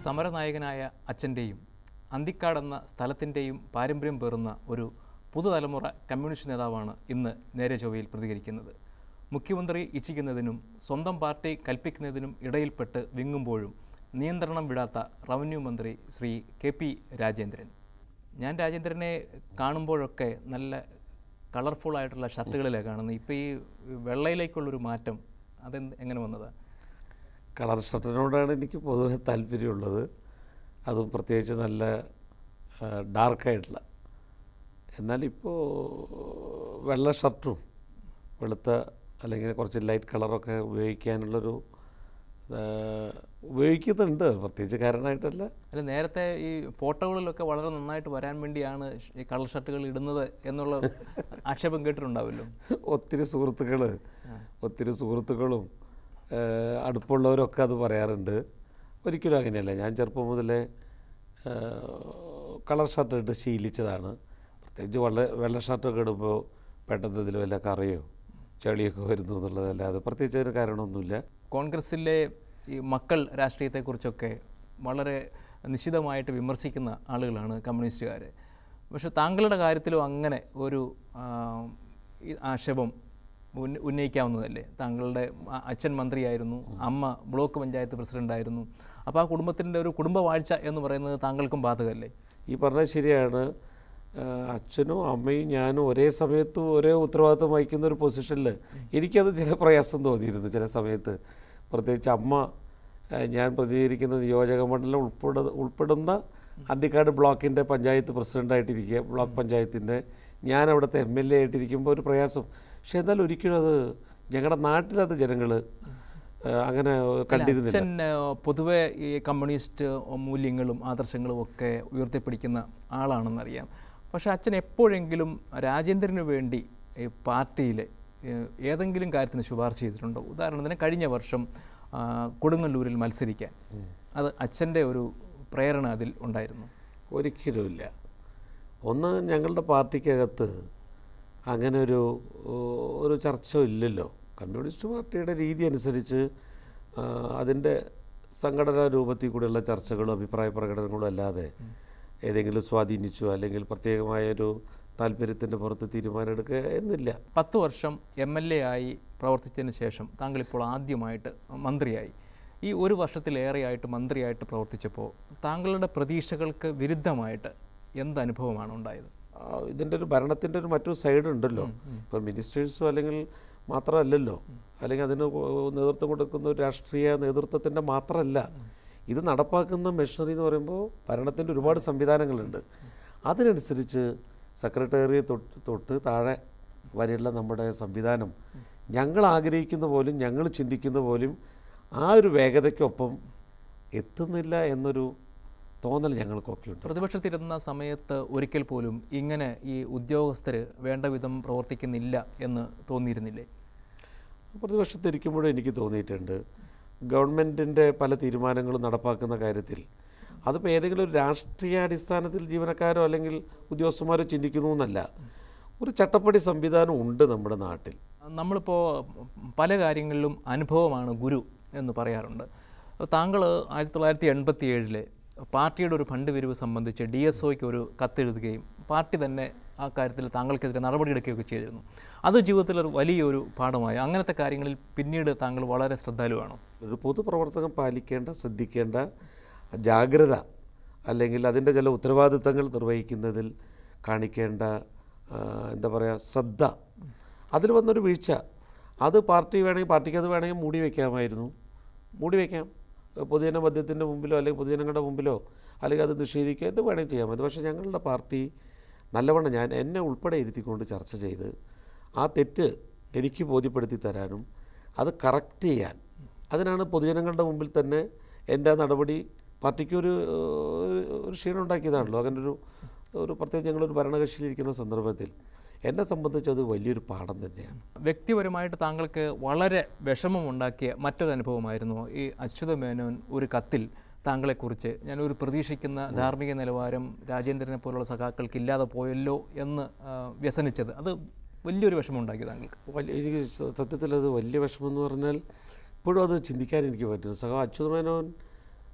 സമരനായകനായ അച്ഛൻ്റെയും അന്തിക്കാട് എന്ന സ്ഥലത്തിൻ്റെയും പാരമ്പര്യം പേറുന്ന ഒരു പുതുതലമുറ കമ്മ്യൂണിസ്റ്റ് നേതാവാണ് ഇന്ന് നേരെ ചൊവ്വയിൽ പ്രതികരിക്കുന്നത് മുഖ്യമന്ത്രി ഇച്ഛിക്കുന്നതിനും സ്വന്തം പാർട്ടി കൽപ്പിക്കുന്നതിനും ഇടയിൽപ്പെട്ട് വിങ്ങുമ്പോഴും നിയന്ത്രണം വിടാത്ത റവന്യൂ മന്ത്രി ശ്രീ കെ പി രാജേന്ദ്രൻ ഞാൻ രാജേന്ദ്രനെ കാണുമ്പോഴൊക്കെ നല്ല കളർഫുൾ ആയിട്ടുള്ള ഷർട്ടുകളിലാണ് കാണുന്നത് ഇപ്പോൾ ഈ വെള്ളയിലേക്കുള്ളൊരു മാറ്റം അതെന്ത് എങ്ങനെ വന്നതാണ് കളർ ഷർട്ടിനോടാണ് എനിക്ക് പൊതുവെ താല്പര്യമുള്ളത് അതും പ്രത്യേകിച്ച് നല്ല ഡാർക്കായിട്ടുള്ള എന്നാൽ ഇപ്പോൾ വെള്ള ഷർട്ടും വെളുത്ത അല്ലെങ്കിൽ കുറച്ച് ലൈറ്റ് കളറൊക്കെ ഉപയോഗിക്കാനുള്ളൊരു ആ, ഉപയോഗിക്കുന്നുണ്ട് പ്രത്യേകിച്ച് കാരണമായിട്ടല്ല അല്ല നേരത്തെ ഈ ഫോട്ടോകളിലൊക്കെ വളരെ നന്നായിട്ട് വരാൻ വേണ്ടിയാണ് ഷ് ഈ കളർ ഷർട്ടുകൾ ഇടുന്നത് എന്നുള്ള ആക്ഷേപം കേട്ടിട്ടുണ്ടാവുമല്ലോ ഒത്തിരി സുഹൃത്തുക്കൾ ഒത്തിരി സുഹൃത്തുക്കളും ആ, അടുപ്പമുള്ളവരൊക്കെ അത് പറയാറുണ്ട് ഒരിക്കലും അങ്ങനെയല്ല ഞാൻ ചെറുപ്പം മുതലേ ആ, കളർ ഷർട്ട് ഇട്ട് ശീലിച്ചതാണ് പ്രത്യേകിച്ച് വെള്ള വെള്ള ഷർട്ടൊക്കെ ഇടുമ്പോൾ പെട്ടെന്ന് ഇതിൽ വല്ല കറയോ ചെളിയൊക്കെ വരുന്നു എന്നുള്ളതല്ലാതെ പ്രത്യേകിച്ച് അതിന് കാരണമൊന്നുമില്ല കോൺഗ്രസിലെ ഈ മക്കൾ രാഷ്ട്രീയത്തെക്കുറിച്ചൊക്കെ വളരെ നിശിതമായിട്ട് വിമർശിക്കുന്ന ആളുകളാണ് കമ്മ്യൂണിസ്റ്റുകാർ പക്ഷെ താങ്കളുടെ കാര്യത്തിലും അങ്ങനെ ഒരു ആ, ഈ ആക്ഷേപം ഉന്ന- ഉന്നയിക്കാവുന്നതല്ലേ താങ്കളുടെ അ- അച്ഛൻ മന്ത്രിയായിരുന്നു അമ്മ ബ്ലോക്ക് പഞ്ചായത്ത് പ്രസിഡൻ്റായിരുന്നു അപ്പോൾ ആ കുടുംബത്തിൻ്റെ ഒരു കുടുംബവാഴ്ച എന്ന് പറയുന്നത് താങ്കൾക്കും ബാധകമല്ലേ ഈ പറഞ്ഞത് ശരിയാണ് ആ, അച്ഛനും അമ്മയും ഞാനും ഒരേ സമയത്ത് ഒരേ ഉത്തരവാദിത്വം വഹിക്കുന്ന ഒരു പൊസിഷനിൽ എനിക്കത് ചില പ്രയാസം തോന്നിയിരുന്നു ചില സമയത്ത് പ്രത്യേകിച്ച് അമ്മ ആ, ഞാൻ പ്രതിനിധീകരിക്കുന്ന നിയോജക മണ്ഡലം ഉൾപ്പെട ഉൾപ്പെടുന്ന അന്തിക്കാട് ബ്ലോക്കിൻ്റെ പഞ്ചായത്ത് പ്രസിഡൻ്റായിട്ടിരിക്കുക ബ്ലോക്ക് പഞ്ചായത്തിൻ്റെ ഞാൻ അവിടുത്തെ എം എൽ എ ആയിട്ടിരിക്കുമ്പോൾ ഒരു പ്രയാസം പക്ഷേ എന്നാൽ ഒരിക്കലും അത് ഞങ്ങളുടെ നാട്ടിലത് ജനങ്ങൾ അങ്ങനെ കണ്ടിരുന്നില്ല അച്ഛൻ ആ, പൊതുവെ ഈ കമ്മ്യൂണിസ്റ്റ് മൂല്യങ്ങളും ആദർശങ്ങളും ഒക്കെ ഉയർത്തിപ്പിടിക്കുന്ന ആളാണെന്നറിയാം പക്ഷേ അച്ഛൻ എപ്പോഴെങ്കിലും രാജേന്ദ്രന് വേണ്ടി ഈ പാർട്ടിയിൽ ഏതെങ്കിലും കാര്യത്തിന് ശുപാർശ ചെയ്തിട്ടുണ്ടോ ഉദാഹരണത്തിന് കഴിഞ്ഞ വർഷം ആ, കൊടുങ്ങല്ലൂരിൽ മത്സരിക്കാൻ അത് അച്ഛൻ്റെ ഒരു പ്രേരണ അതിൽ ഉണ്ടായിരുന്നു ഒരിക്കലുമില്ല ഒന്ന് ഞങ്ങളുടെ പാർട്ടിക്കകത്ത് അങ്ങനെ ഒരു ഒരു ചർച്ച ഇല്ലല്ലോ കമ്മ്യൂണിസ്റ്റ് പാർട്ടിയുടെ രീതി അനുസരിച്ച് ആ, അതിൻ്റെ സംഘടനാ രൂപത്തിൽ കൂടെയുള്ള ചർച്ചകളും അഭിപ്രായ പ്രകടനങ്ങളും അല്ലാതെ ഏതെങ്കിലും സ്വാധീനിച്ചു അല്ലെങ്കിൽ പ്രത്യേകമായൊരു താല്പര്യത്തിൻ്റെ പുറത്ത് തീരുമാനമെടുക്കുക എന്നില്ല പത്ത് വർഷം എം എൽ എ ആയി പ്രവർത്തിച്ചതിന് ശേഷം താങ്കൾ ഇപ്പോൾ ആദ്യമായിട്ട് മന്ത്രിയായി ഈ ഒരു വർഷത്തിലേറെയായിട്ട് മന്ത്രിയായിട്ട് പ്രവർത്തിച്ചപ്പോൾ താങ്കളുടെ പ്രതീക്ഷകൾക്ക് വിരുദ്ധമായിട്ട് എന്ത് അനുഭവമാണ് ഉണ്ടായത് ആ, ഇതിൻ്റെ ഒരു ഭരണത്തിൻ്റെ ഒരു മറ്റൊരു സൈഡ് ഉണ്ടല്ലോ ഇപ്പം മിനിസ്റ്റേഴ്സോ അല്ലെങ്കിൽ മാത്രമല്ലല്ലോ അല്ലെങ്കിൽ അതിന് നേതൃത്വം കൊടുക്കുന്ന ഒരു രാഷ്ട്രീയ നേതൃത്വത്തിൻ്റെ മാത്രമല്ല ഇത് നടപ്പാക്കുന്ന മെഷീനറി എന്ന് പറയുമ്പോൾ ഭരണത്തിൻ്റെ ഒരുപാട് സംവിധാനങ്ങളുണ്ട് അതിനനുസരിച്ച് സെക്രട്ടറി തൊട്ട് തൊട്ട് താഴെ വരെയുള്ള നമ്മുടെ സംവിധാനം ഞങ്ങൾ ആഗ്രഹിക്കുന്ന പോലും ഞങ്ങൾ ചിന്തിക്കുന്ന പോലും ആ ഒരു വേഗതയ്ക്കൊപ്പം എത്തുന്നില്ല എന്നൊരു തോന്നൽ ഞങ്ങൾക്കൊക്കെ ഉണ്ട് പ്രതിപക്ഷത്തിരുന്ന സമയത്ത് ഒരിക്കൽ പോലും ഇങ്ങനെ ഈ ഉദ്യോഗസ്ഥർ വേണ്ട വിധം പ്രവർത്തിക്കുന്നില്ല എന്ന് തോന്നിയിരുന്നില്ലേ പ്രതിപക്ഷത്തിരിക്കുമ്പോഴും എനിക്ക് തോന്നിയിട്ടുണ്ട് ഗവൺമെൻറ്റിൻ്റെ പല തീരുമാനങ്ങളും നടപ്പാക്കുന്ന കാര്യത്തിൽ അതിപ്പോൾ ഏതെങ്കിലും ഒരു രാഷ്ട്രീയ അടിസ്ഥാനത്തിൽ ജീവനക്കാരോ അല്ലെങ്കിൽ ഉദ്യോഗസ്ഥന്മാരോ ചിന്തിക്കുന്നു എന്നല്ല ഒരു ചട്ടപ്പടി സംവിധാനം ഉണ്ട് നമ്മുടെ നാട്ടിൽ നമ്മളിപ്പോൾ പല കാര്യങ്ങളിലും അനുഭവമാണ് ഗുരു എന്ന് പറയാറുണ്ട് താങ്കൾ ആയിരത്തി തൊള്ളായിരത്തി എൺപത്തി ഏഴില് പാർട്ടിയുടെ ഒരു ഫണ്ട് പിരിവ് സംബന്ധിച്ച് ഡി എസ് ഒയ്ക്ക് ഒരു കത്തെഴുതുകയും പാർട്ടി തന്നെ ആ കാര്യത്തിൽ താങ്കൾക്കെതിരെ നടപടിയെടുക്കുകയൊക്കെ ചെയ്തിരുന്നു അത് ജീവിതത്തിൽ ഒരു വലിയൊരു പാഠമായി അങ്ങനത്തെ കാര്യങ്ങളിൽ പിന്നീട് താങ്കൾ വളരെ ശ്രദ്ധാലുവാണോ ഒരു പൊതുപ്രവർത്തകൻ പാലിക്കേണ്ട ശ്രദ്ധിക്കേണ്ട ജാഗ്രത അല്ലെങ്കിൽ അതിൻ്റെ ചില ഉത്തരവാദിത്തങ്ങൾ നിർവഹിക്കുന്നതിൽ കാണിക്കേണ്ട ആ, എന്താ പറയുക ശ്രദ്ധ അതിൽ വന്നൊരു വീഴ്ച അത് പാർട്ടി വേണമെങ്കിൽ പാർട്ടിക്ക് അത് വേണമെങ്കിൽ മൂടി വയ്ക്കാമായിരുന്നു മൂടി വയ്ക്കാം പൊതുജന മദ്യത്തിൻ്റെ മുമ്പിലോ അല്ലെങ്കിൽ പൊതുജനങ്ങളുടെ മുമ്പിലോ അല്ലെങ്കിൽ അത് നിഷേധിക്കുക എന്ത് വേണമെങ്കിൽ ചെയ്യാമായിരുന്നു പക്ഷേ ഞങ്ങളുടെ പാർട്ടി നല്ലവണ്ണം ഞാൻ എന്നെ ഉൾപ്പെടെ ഇരുത്തിക്കൊണ്ട് ചർച്ച ചെയ്ത് ആ തെറ്റ് എനിക്ക് ബോധ്യപ്പെടുത്തി തരാനും അത് കറക്റ്റ് ചെയ്യാൻ അതിനാണ് പൊതുജനങ്ങളുടെ മുമ്പിൽ തന്നെ എൻ്റെ ആ നടപടി പാർട്ടിക്ക് ഒരു ഏഹ്, ഒരു ക്ഷീണം ഉണ്ടാക്കിയതാണല്ലോ അങ്ങനെ ഒരു ഒരു പ്രത്യേകിച്ച് ഞങ്ങളൊരു ഭരണകക്ഷിയിലിരിക്കുന്ന സന്ദർഭത്തിൽ എന്നെ സംബന്ധിച്ച് അത് വലിയൊരു പാഠം തന്നെയാണ് വ്യക്തിപരമായിട്ട് താങ്കൾക്ക് വളരെ വിഷമമുണ്ടാക്കിയ മറ്റൊരു അനുഭവമായിരുന്നു ഈ അച്യുത മേനോൻ ഒരു കത്തിൽ താങ്കളെക്കുറിച്ച് ഞാൻ ഒരു പ്രതീക്ഷിക്കുന്ന ധാർമ്മിക നിലവാരം രാജേന്ദ്രനെ പോലുള്ള സഖാക്കൾക്ക് ഇല്ലാതെ പോയല്ലോ എന്ന് ആ, വ്യസനിച്ചത് അത് വലിയൊരു വിഷമമുണ്ടാക്കി താങ്കൾക്ക് വലിയ എനിക്ക് സ- സത്യത്തിൽ അത് വലിയ വിഷമം എന്ന് പറഞ്ഞാൽ ഇപ്പോഴും അത് ചിന്തിക്കാൻ എനിക്ക് പറ്റുന്നു സഹ അച്യുതമേനോൻ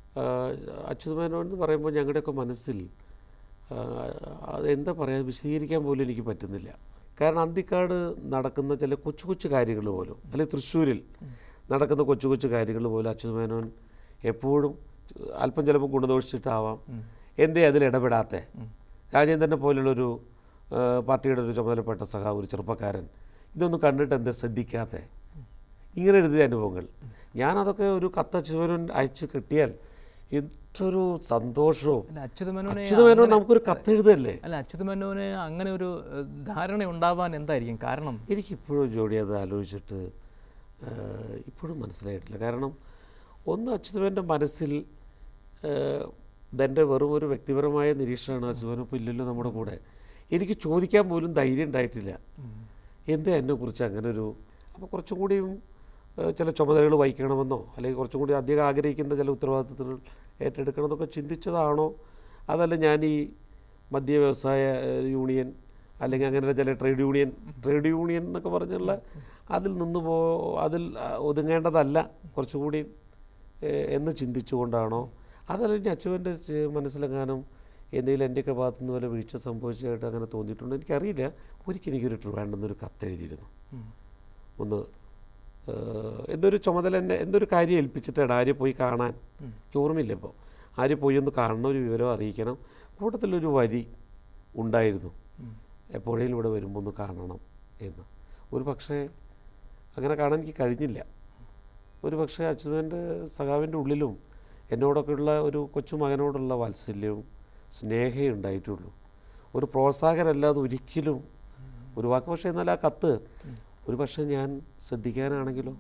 ആ, അച്യുത് മേനോൻ എന്ന് പറയുമ്പോൾ ഞങ്ങളുടെയൊക്കെ മനസ്സിൽ ആ, അത് എന്താ പറയുക വിശദീകരിക്കാൻ പോലും എനിക്ക് പറ്റുന്നില്ല കാരണം അന്തിക്കാട് നടക്കുന്ന ചില കൊച്ചു കൊച്ചു കാര്യങ്ങൾ പോലും അല്ലെങ്കിൽ തൃശ്ശൂരിൽ നടക്കുന്ന കൊച്ചു കൊച്ചു കാര്യങ്ങൾ പോലും അച്യുത് മേനോൻ എപ്പോഴും അല്പം ചിലപ്പോൾ ഗുണദോഷിച്ചിട്ടാവാം എന്തേ അതിൽ ഇടപെടാത്തെ രാജേന്ദ്രനെ പോലുള്ളൊരു ആ, പാർട്ടിയുടെ ഒരു ചുമതലപ്പെട്ട സഖാവ് ഒരു ചെറുപ്പക്കാരൻ ഇതൊന്നും കണ്ടിട്ട് എന്താ ശ്രദ്ധിക്കാത്തെ ഇങ്ങനെ എഴുതിയ അനുഭവങ്ങൾ ഞാനതൊക്കെ ഒരു കത്ത് അച്യുതമേനോൻ അയച്ച് കിട്ടിയാൽ ഇത്രയൊരു സന്തോഷവും അല്ല അച്യുത മേനോനെ അച്യുതമേനോൻ നമുക്കൊരു കത്ത് എഴുതല്ലേ അല്ല അച്യുത മേനോന് അങ്ങനെ ഒരു ഏഹ്, ധാരണ ഉണ്ടാവാൻ എന്തായിരിക്കും കാരണം എനിക്കിപ്പോഴും ജോഡി അത് ആലോചിച്ചിട്ട് ആ, ഇപ്പോഴും മനസ്സിലായിട്ടില്ല കാരണം ഒന്ന് അച്യുതമേൻ്റെ മനസ്സിൽ ഇതെൻ്റെ വെറും ഒരു വ്യക്തിപരമായ നിരീക്ഷണമാണ് അച്യുതമേനോ ഇപ്പോൾ ഇല്ലല്ലോ നമ്മുടെ കൂടെ എനിക്ക് ചോദിക്കാൻ പോലും ധൈര്യം ഉണ്ടായിട്ടില്ല എന്താ എന്നെക്കുറിച്ച് അങ്ങനെ ഒരു അപ്പോൾ കുറച്ചും കൂടിയും ആ, ചില ചുമതലകൾ വഹിക്കണമെന്നോ അല്ലെങ്കിൽ കുറച്ചും കൂടി അധികം ആഗ്രഹിക്കുന്ന ചില ഉത്തരവാദിത്തങ്ങൾ ഏറ്റെടുക്കണമെന്നൊക്കെ ചിന്തിച്ചതാണോ അതല്ല ഞാൻ ഈ മദ്യ വ്യവസായ ഏഹ്, യൂണിയൻ അല്ലെങ്കിൽ അങ്ങനെ ചില ട്രേഡ് യൂണിയൻ ട്രേഡ് യൂണിയൻ എന്നൊക്കെ പറഞ്ഞുള്ള അതിൽ നിന്ന് പോ അതിൽ ആ, ഒതുങ്ങേണ്ടതല്ല കുറച്ചുകൂടി ഏഹ്, എന്ന് ചിന്തിച്ചുകൊണ്ടാണോ അതല്ല ഇനി അച്ചുവൻ്റെ മനസ്സിലെങ്ങാനും എന്തെങ്കിലും എൻ്റെയൊക്കെ ഭാഗത്തു നിന്ന് വല്ല വീഴ്ച സംഭവിച്ചതായിട്ട് അങ്ങനെ തോന്നിയിട്ടുണ്ടോ എനിക്കറിയില്ല ഒരിക്കൽ എനിക്കൊരു ട്രിവാൻഡെന്നൊരു കത്തെഴുതിയിരുന്നു ഒന്ന് ഏഹ്, എന്തൊരു ചുമതല എന്നെ എന്തൊരു കാര്യം ഏൽപ്പിച്ചിട്ടാണ് ആര്യ പോയി കാണാൻ എനിക്ക് ഓർമ്മയില്ല ഇപ്പോൾ ആര്യ പോയി ഒന്ന് കാണണം ഒരു വിവരം അറിയിക്കണം കൂട്ടത്തിലൊരു വരി ഉണ്ടായിരുന്നു എപ്പോഴേലും ഇവിടെ വരുമ്പോൾ ഒന്ന് കാണണം എന്ന് ഒരു പക്ഷേ അങ്ങനെ കാണാൻ എനിക്ക് കഴിഞ്ഞില്ല ഒരു പക്ഷേ അച്യുതൻ്റെ സഖാവിൻ്റെ ഉള്ളിലും എന്നോടൊക്കെയുള്ള ഒരു കൊച്ചു മകനോടുള്ള വാത്സല്യവും സ്നേഹമേ ഉണ്ടായിട്ടുള്ളൂ ഒരു പ്രോത്സാഹനമല്ലാതെ ഒരിക്കലും ഒരു വാക്ക് പക്ഷേ എന്നാൽ ആ കത്ത് ഒരു പക്ഷേ ഞാൻ ശ്രദ്ധിക്കാനാണെങ്കിലോ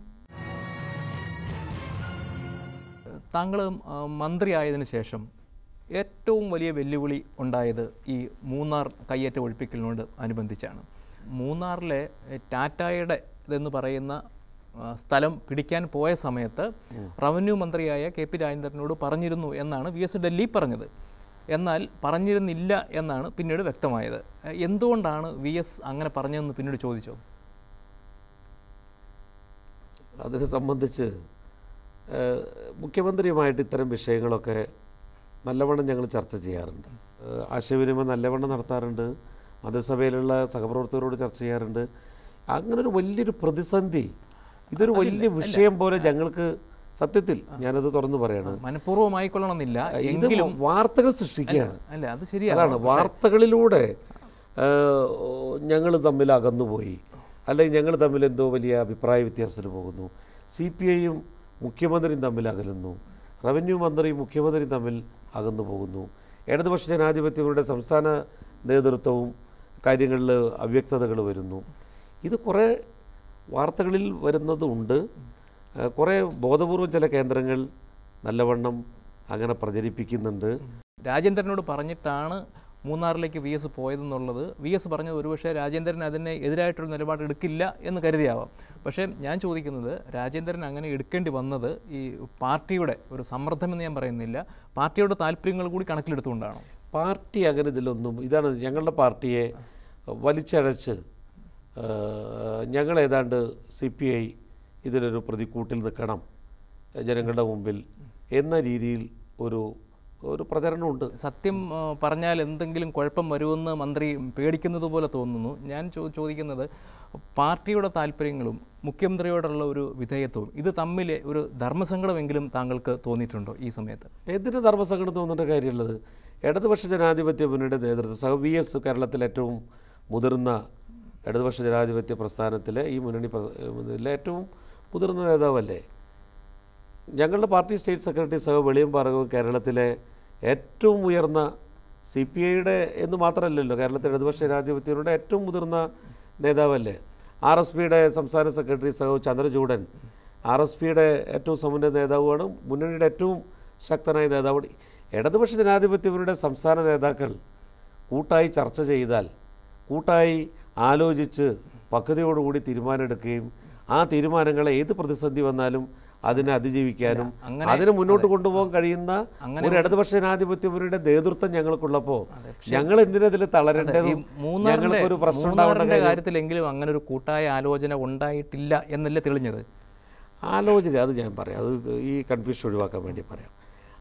താങ്കൾ ആ, മന്ത്രിയായതിനു ശേഷം ഏറ്റവും വലിയ വെല്ലുവിളി ഉണ്ടായത് ഈ മൂന്നാർ കയ്യേറ്റ ഒഴിപ്പിക്കലിനോട് അനുബന്ധിച്ചാണ് മൂന്നാറിലെ എ, ടാറ്റായുടെ ഇതെന്ന് പറയുന്ന ആ, സ്ഥലം പിടിക്കാൻ പോയ സമയത്ത് റവന്യൂ മന്ത്രിയായ കെ പി രാജേന്ദ്രനോട് പറഞ്ഞിരുന്നു എന്നാണ് വി എസ് ഡൽഹി പറഞ്ഞത് എന്നാൽ പറഞ്ഞിരുന്നില്ല എന്നാണ് പിന്നീട് വ്യക്തമായത് എ, എന്തുകൊണ്ടാണ് വി എസ് അങ്ങനെ പറഞ്ഞതെന്ന് പിന്നീട് ചോദിച്ചോ അതിനെ സംബന്ധിച്ച് ഏഹ്, മുഖ്യമന്ത്രിയുമായിട്ട് ഇത്തരം വിഷയങ്ങളൊക്കെ നല്ലവണ്ണം ഞങ്ങൾ ചർച്ച ചെയ്യാറുണ്ട് ഏഹ്, ആശയവിനിമയം നല്ലവണ്ണം നടത്താറുണ്ട് മന്ത്രിസഭയിലുള്ള സഹപ്രവർത്തകരോട് ചർച്ച ചെയ്യാറുണ്ട് അങ്ങനെ ഒരു വലിയൊരു പ്രതിസന്ധി ഇതൊരു വലിയ വിഷയം പോലെ ഞങ്ങൾക്ക് സത്യത്തിൽ ഞാനത് തുറന്നു പറയാണ് മനഃപൂർവ്വമായിക്കൊള്ളണമെന്നില്ല ഇത് എങ്കിലും വാർത്തകൾ സൃഷ്ടിക്കുകയാണ് അല്ല അത് ശരിയാണ് അതാണ് വാർത്തകളിലൂടെ ഞങ്ങൾ തമ്മിൽ അകന്നുപോയി അല്ലെങ്കിൽ ഞങ്ങൾ തമ്മിൽ എന്തോ വലിയ അഭിപ്രായ വ്യത്യാസത്തിന് പോകുന്നു സി പി ഐയും മുഖ്യമന്ത്രിയും തമ്മിൽ അകലുന്നു റവന്യൂ മന്ത്രിയും മുഖ്യമന്ത്രിയും തമ്മിൽ അകന്നു പോകുന്നു ഇടതുപക്ഷ ജനാധിപത്യങ്ങളുടെ സംസ്ഥാന നേതൃത്വവും കാര്യങ്ങളിൽ അവ്യക്തതകൾ വരുന്നു ഇത് കുറേ വാർത്തകളിൽ വരുന്നതുണ്ട് ഏഹ് കുറേ ബോധപൂർവം ചില കേന്ദ്രങ്ങൾ നല്ലവണ്ണം അങ്ങനെ പ്രചരിപ്പിക്കുന്നുണ്ട് രാജേന്ദ്രനോട് പറഞ്ഞിട്ടാണ് മൂന്നാറിലേക്ക് വി എസ് പോയതെന്നുള്ളത് വി എസ് പറഞ്ഞത് ഒരുപക്ഷെ രാജേന്ദ്രൻ അതിന് എതിരായിട്ടൊരു നിലപാട് എടുക്കില്ല എന്ന് കരുതിയാവാം പക്ഷേ ഞാൻ ചോദിക്കുന്നത് രാജേന്ദ്രൻ അങ്ങനെ എടുക്കേണ്ടി വന്നത് ഈ പാർട്ടിയുടെ ഒരു സമ്മർദ്ദമെന്ന് ഞാൻ പറയുന്നില്ല പാർട്ടിയുടെ താല്പര്യങ്ങൾ കൂടി കണക്കിലെടുത്തുകൊണ്ടാണോ പാർട്ടി അങ്ങനെ ഇതിലൊന്നും ഇതാണ് ഞങ്ങളുടെ പാർട്ടിയെ വലിച്ചഴച്ച് ഞങ്ങൾ ഏതാണ്ട് സി പി ഐ ഇതിലൊരു പ്രതിക്കൂട്ടിൽ നിൽക്കണം ജനങ്ങളുടെ മുമ്പിൽ എന്ന രീതിയിൽ ഒരു ഒരു പ്രചരണമുണ്ട് സത്യം ആ, പറഞ്ഞാൽ എന്തെങ്കിലും കുഴപ്പം വരുമെന്ന് മന്ത്രി പേടിക്കുന്നത് പോലെ തോന്നുന്നു ഞാൻ ചോ- ചോദിക്കുന്നത് പാർട്ടിയുടെ താല്പര്യങ്ങളും മുഖ്യമന്ത്രിയോടുള്ള ഒരു വിധേയത്വവും ഇത് തമ്മിൽ ഒരു ധർമ്മസങ്കടമെങ്കിലും താങ്കൾക്ക് തോന്നിയിട്ടുണ്ടോ ഈ സമയത്ത് എന്തിന് ധർമ്മസങ്കടം തോന്നേണ്ട കാര്യമുള്ളത് ഇടതുപക്ഷ ജനാധിപത്യ മുന്നണിയുടെ നേതൃത്വം സഹ വി എസ് കേരളത്തിലെ ഏറ്റവും മുതിർന്ന ഇടതുപക്ഷ ജനാധിപത്യ പ്രസ്ഥാനത്തിലെ ഈ മുന്നണി പ്ര- ഇതിലെ ഏറ്റവും മുതിർന്ന നേതാവല്ലേ ഞങ്ങളുടെ പാർട്ടി സ്റ്റേറ്റ് സെക്രട്ടറി സഹ വെളിയം പറകവും കേരളത്തിലെ ഏറ്റവും ഉയർന്ന സി പി ഐയുടെ എന്ന് മാത്രമല്ലല്ലോ കേരളത്തിലെ ഇടതുപക്ഷ ജനാധിപത്യയുടെ ഏറ്റവും മുതിർന്ന നേതാവല്ലേ ആർ എസ് പിയുടെ സംസ്ഥാന സെക്രട്ടറി സഹ ചന്ദ്രചൂഡൻ ആർ എസ് പിയുടെ ഏറ്റവും സമുന്നത നേതാവുമാണ് മുന്നണിയുടെ ഏറ്റവും ശക്തനായ നേതാവ് ഇടതുപക്ഷ ജനാധിപത്യങ്ങളുടെ സംസ്ഥാന നേതാക്കൾ കൂട്ടായി ചർച്ച ചെയ്താൽ കൂട്ടായി ആലോചിച്ച് പക്വതയോടുകൂടി തീരുമാനമെടുക്കുകയും ആ തീരുമാനങ്ങളെ ഏത് പ്രതിസന്ധി വന്നാലും അതിനെ അതിജീവിക്കാനും അങ്ങനെ- അതിനെ മുന്നോട്ട് കൊണ്ടുപോകാൻ കഴിയുന്ന അങ്ങനെ ഒരു ഇടതുപക്ഷ ജനാധിപത്യമുന്നണിയുടെ നേതൃത്വം ഞങ്ങൾക്കുള്ളപ്പോൾ ഞങ്ങൾ എന്തിനതിൽ ഈ തളരേണ്ടതും മൂന്നാറിന്റെ ഞങ്ങൾക്കൊരു പ്രശ്നം ഉണ്ടാവേണ്ട മൂന്നാറിന്റെ കാര്യത്തിലെങ്കിലും അങ്ങനെ ഒരു കൂട്ടായ ആലോചന ഉണ്ടായിട്ടില്ല എന്നല്ലേ തെളിഞ്ഞത് ആലോചന അത് ഞാൻ പറയാം അത് ഈ കൺഫ്യൂഷൻ ഒഴിവാക്കാൻ വേണ്ടി പറയാം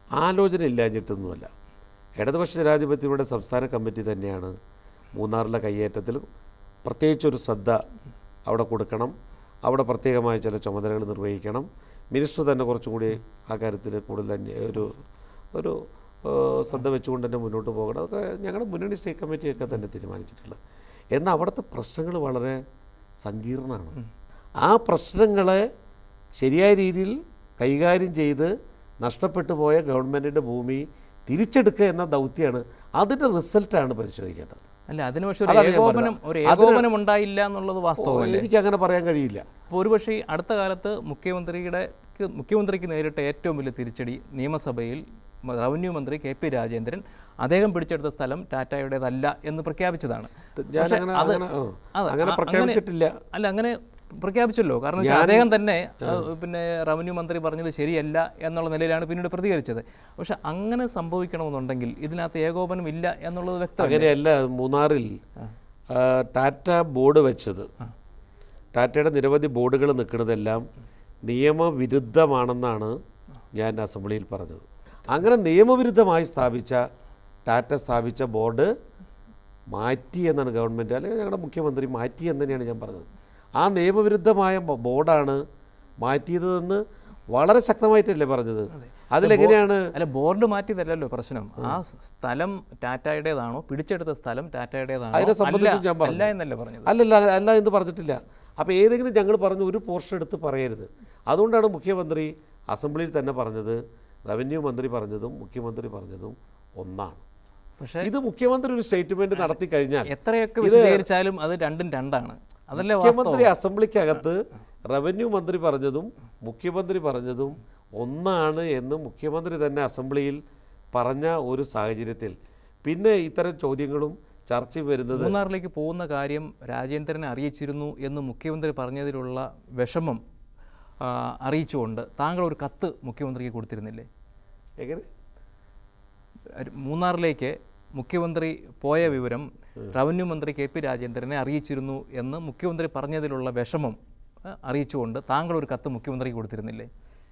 ആലോചന ഇല്ലാഞ്ഞിട്ടൊന്നുമല്ല ഇടതുപക്ഷ ജനാധിപത്യയുടെ സംസ്ഥാന കമ്മിറ്റി തന്നെയാണ് മൂന്നാറിലെ കയ്യേറ്റത്തിൽ പ്രത്യേകിച്ചൊരു ശ്രദ്ധ അവിടെ കൊടുക്കണം അവിടെ പ്രത്യേകമായ ചില ചുമതലകൾ നിർവഹിക്കണം മിനിസ്റ്റർ തന്നെ കുറച്ചും കൂടി ആ കാര്യത്തിൽ കൂടുതൽ അന്വേ- ഒരു ഒരു ഏഹ്, ശ്രദ്ധ വെച്ചുകൊണ്ട് തന്നെ മുന്നോട്ട് പോകണം അതൊക്കെ ഞങ്ങളുടെ മുന്നണി സ്റ്റേറ്റ് കമ്മിറ്റിയൊക്കെ തന്നെ തീരുമാനിച്ചിട്ടുള്ളത് എന്നാൽ അവിടുത്തെ പ്രശ്നങ്ങൾ വളരെ സങ്കീർണമാണ് ആ പ്രശ്നങ്ങളെ ശരിയായ രീതിയിൽ കൈകാര്യം ചെയ്ത് നഷ്ടപ്പെട്ടു പോയ ഗവൺമെൻറ്റിൻ്റെ ഭൂമി തിരിച്ചെടുക്കുക എന്ന ദൗത്യമാണ് അതിൻ്റെ റിസൾട്ടാണ് പരിശോധിക്കേണ്ടത് അല്ല അതിന് പക്ഷേ ഒരു അതാണ് ഞാൻ ഏകോപനം പറഞ്ഞത്. ഒരു അതിന് ഏകോപനം ഉണ്ടായില്ല എന്നുള്ളത് വാസ്തവമല്ലേ എനിക്ക് അങ്ങനെ പറയാൻ കഴിയില്ല അപ്പോൾ ഒരുപക്ഷെ ഈ അടുത്ത കാലത്ത് മുഖ്യമന്ത്രിയുടെ ക്ക് മുഖ്യമന്ത്രിക്ക് നേരിട്ട ഏറ്റവും വലിയ തിരിച്ചടി നിയമസഭയിൽ മ- റവന്യൂ മന്ത്രി കെ പി രാജേന്ദ്രൻ അദ്ദേഹം പിടിച്ചെടുത്ത സ്ഥലം ടാറ്റയുടേതല്ല എന്ന് പ്രഖ്യാപിച്ചതാണ് ഞാൻ പക്ഷേ അങ്ങനെ അത് അങ്ങനെ ആ, അത് അങ്ങനെ അ- പ്രഖ്യാപിച്ചിട്ടില്ല അല്ല അങ്ങനെ പ്രഖ്യാപിച്ചല്ലോ കാരണം വെച്ചാൽ അദ്ദേഹം തന്നെ ആ, പിന്നെ റവന്യൂ മന്ത്രി പറഞ്ഞത് ശരിയല്ല എന്നുള്ള നിലയിലാണ് പിന്നീട് പ്രതികരിച്ചത് പക്ഷെ അങ്ങനെ സംഭവിക്കണമെന്നുണ്ടെങ്കിൽ ഇതിനകത്ത് ഏകോപനം ഇല്ല എന്നുള്ളത് വ്യക്തമല്ല അങ്ങനെയല്ല മൂന്നാറിൽ ആ, ടാറ്റ ബോർഡ് വെച്ചത് ടാറ്റയുടെ നിരവധി ബോർഡുകൾ നിൽക്കുന്നതെല്ലാം നിയമവിരുദ്ധമാണെന്നാണ് ഞാൻ അസംബ്ലിയിൽ പറഞ്ഞത് അങ്ങനെ നിയമവിരുദ്ധമായി സ്ഥാപിച്ച ടാറ്റ സ്ഥാപിച്ച ബോർഡ് മാറ്റി എന്നാണ് ഗവൺമെൻറ് അല്ലെങ്കിൽ ഞങ്ങളുടെ മുഖ്യമന്ത്രി മാറ്റി എന്ന് തന്നെയാണ് ഞാൻ പറഞ്ഞത് ആ നിയമവിരുദ്ധമായ ബോ- ബോർഡാണ് മാറ്റിയതെന്ന് വളരെ ശക്തമായിട്ടല്ലേ പറഞ്ഞത് അതിലെങ്ങനെയാണ് അല്ല ബോർഡ് മാറ്റിയതല്ലല്ലോ പ്രശ്നം ആ സ്ഥലം ടാറ്റയുടേതാണോ പിടിച്ചെടുത്ത സ്ഥലം ടാറ്റയുടേതാണോ അതിനെ അല്ല സംബന്ധിച്ചും ഞാൻ പറഞ്ഞു. അല്ല എന്നല്ലേ പറഞ്ഞത് അല്ലല്ല അല്ല എന്ന് പറഞ്ഞിട്ടില്ല അപ്പോൾ ഏതെങ്കിലും ഞങ്ങൾ പറഞ്ഞു ഒരു പോർഷൻ എടുത്ത് പറയരുത് അതുകൊണ്ടാണ് മുഖ്യമന്ത്രി അസംബ്ലിയിൽ തന്നെ പറഞ്ഞത് റവന്യൂ മന്ത്രി പറഞ്ഞതും മുഖ്യമന്ത്രി പറഞ്ഞതും ഒന്നാണ് പക്ഷേ ഇത് മുഖ്യമന്ത്രി ഒരു സ്റ്റേറ്റ്മെന്റ് നടത്തി കഴിഞ്ഞാൽ എത്രയൊക്കെ വിശദീകരിച്ചാലും അത് രണ്ടും രണ്ടാണ് അതല്ലേ വാസ്തവം മുഖ്യമന്ത്രി അസംബ്ലിക്കകത്ത് റവന്യൂ മന്ത്രി പറഞ്ഞതും മുഖ്യമന്ത്രി പറഞ്ഞതും ഒന്നാണ് എന്ന് മുഖ്യമന്ത്രി തന്നെ അസംബ്ലിയിൽ പറഞ്ഞ ഒരു സാഹചര്യത്തിൽ പിന്നെ ഇത്തരം ചോദ്യങ്ങളും ചർച്ച വരുന്നത് മൂന്നാറിലേക്ക് പോകുന്ന കാര്യം രാജേന്ദ്രനെ അറിയിച്ചിരുന്നു എന്ന് മുഖ്യമന്ത്രി പറഞ്ഞതിലുള്ള വിഷമം ആ, അറിയിച്ചുകൊണ്ട് താങ്കൾ ഒരു കത്ത് മുഖ്യമന്ത്രിക്ക് കൊടുത്തിരുന്നില്ലേ എങ്ങനെ ഒരു മൂന്നാറിലേക്ക് മുഖ്യമന്ത്രി പോയ വിവരം റവന്യൂ മന്ത്രി കെ പി രാജേന്ദ്രനെ അറിയിച്ചിരുന്നു എന്ന് മുഖ്യമന്ത്രി പറഞ്ഞതിലുള്ള വിഷമം ആ, അറിയിച്ചുകൊണ്ട് താങ്കൾ ഒരു കത്ത് മുഖ്യമന്ത്രിക്ക് കൊടുത്തിരുന്നില്ലേ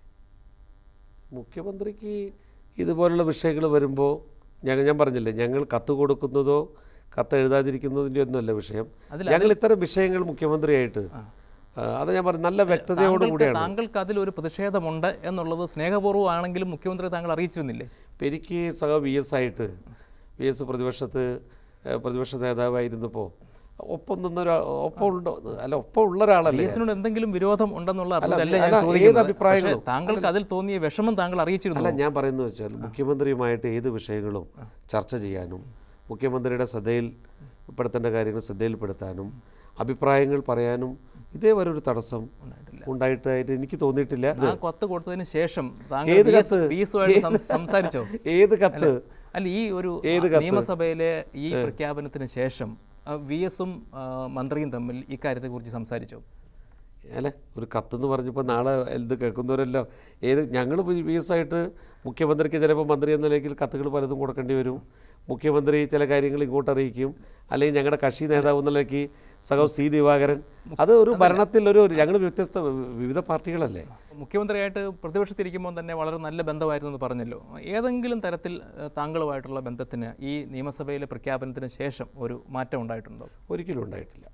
മുഖ്യമന്ത്രിക്ക് ഇതുപോലുള്ള വിഷയങ്ങൾ വരുമ്പോൾ ഞങ്ങൾ ഞാൻ പറഞ്ഞില്ലേ ഞങ്ങൾ കത്ത് കൊടുക്കുന്നതോ കത്ത് എഴുതാതിരിക്കുന്നതിൻ്റെ ഒന്നുമല്ല വിഷയം ഞങ്ങൾ ഇത്തരം വിഷയങ്ങൾ മുഖ്യമന്ത്രിയായിട്ട് ആ, അത് ഞാൻ പറഞ്ഞു നല്ല വ്യക്തതയോട് താങ്കൾക്ക് കൂടിയാണ് താങ്കൾക്ക് അതിലൊരു പ്രതിഷേധമുണ്ട് എന്നുള്ളത് സ്നേഹപൂർവ്വമാണെങ്കിലും മുഖ്യമന്ത്രി താങ്കൾ അറിയിച്ചിരുന്നില്ലേ ഇപ്പം എനിക്ക് സഹ വി എസ് ആയിട്ട് വി എസ് പ്രതിപക്ഷത്ത് ഏ, പ്രതിപക്ഷ നേതാവായിരുന്നപ്പോൾ ഒപ്പം നിന്നൊരു ഒപ്പം ഉണ്ടോ അല്ല ഒപ്പം ഉള്ള ഒരാളല്ലേ കേസിനോട് എന്തെങ്കിലും വിരോധം ഉണ്ടെന്നുള്ള അർത്ഥത്തിലല്ല ഞാൻ അല്ല, ഏത് ചോദിക്കുന്നത് അഭിപ്രായങ്ങളും. പക്ഷേ താങ്കൾക്ക് അതിൽ തോന്നിയ വിഷമം താങ്കൾ അറിയിച്ചിരുന്നു അല്ല ഞാൻ പറയുന്നത് വെച്ചാൽ മുഖ്യമന്ത്രിയുമായിട്ട് ഏത് വിഷയങ്ങളും ചർച്ച ചെയ്യാനും മുഖ്യമന്ത്രിയുടെ ശ്രദ്ധയിൽ പെടുത്തേണ്ട കാര്യങ്ങൾ ശ്രദ്ധയിൽപ്പെടുത്താനും അഭിപ്രായങ്ങൾ പറയാനും ഇതേവരെ ഒരു തടസ്സം ഉണ്ടായിട്ടായിട്ട് എനിക്ക് തോന്നിയിട്ടില്ല ആ കത്ത് കൊടുത്തതിന് ശേഷം താങ്കൾ ഏത് വി എസ് കത്ത്? വി എസുമായിട്ട് സം- സംസാരിച്ചോ ഏത് കത്ത് അല്ല ഈ ഒരു ഏത് ആ, നിയമസഭയിലെ ഈ പ്രഖ്യാപനത്തിന് ശേഷം വി എസും മന്ത്രിയും തമ്മിൽ ഇക്കാര്യത്തെക്കുറിച്ച് സംസാരിച്ചോ അല്ല ഒരു കത്തെന്ന് പറഞ്ഞപ്പോൾ നാളെ ഇത് കേൾക്കുന്നവരെല്ലാം ഏത് ഞങ്ങൾ വി എസ് ആയിട്ട് മുഖ്യമന്ത്രിക്ക് ചിലപ്പോൾ മന്ത്രി എന്ന നിലയ്ക്ക് കത്തുകൾ പലതും കൊടുക്കേണ്ടി വരും മുഖ്യമന്ത്രി ചില കാര്യങ്ങൾ ഇങ്ങോട്ട് അറിയിക്കും അല്ലെങ്കിൽ ഞങ്ങളുടെ കക്ഷി നേതാവ് എന്ന നിലയ്ക്ക് സഹോ സി ദിവാകരൻ അത് ഒരു ഭരണത്തിൽ ഒരു ഞങ്ങൾ വ്യത്യസ്ത വിവിധ പാർട്ടികളല്ലേ മുഖ്യമന്ത്രിയായിട്ട് പ്രതിപക്ഷത്തിരിക്കുമ്പോൾ തന്നെ വളരെ നല്ല ബന്ധമായിരുന്നു എന്ന് പറഞ്ഞല്ലോ ഏതെങ്കിലും തരത്തിൽ ഏഹ്, താങ്കളുമായിട്ടുള്ള ബന്ധത്തിന് ഈ നിയമസഭയിലെ പ്രഖ്യാപനത്തിന് ശേഷം ഒരു മാറ്റം ഉണ്ടായിട്ടുണ്ടോ ഒരിക്കലും ഉണ്ടായിട്ടില്ല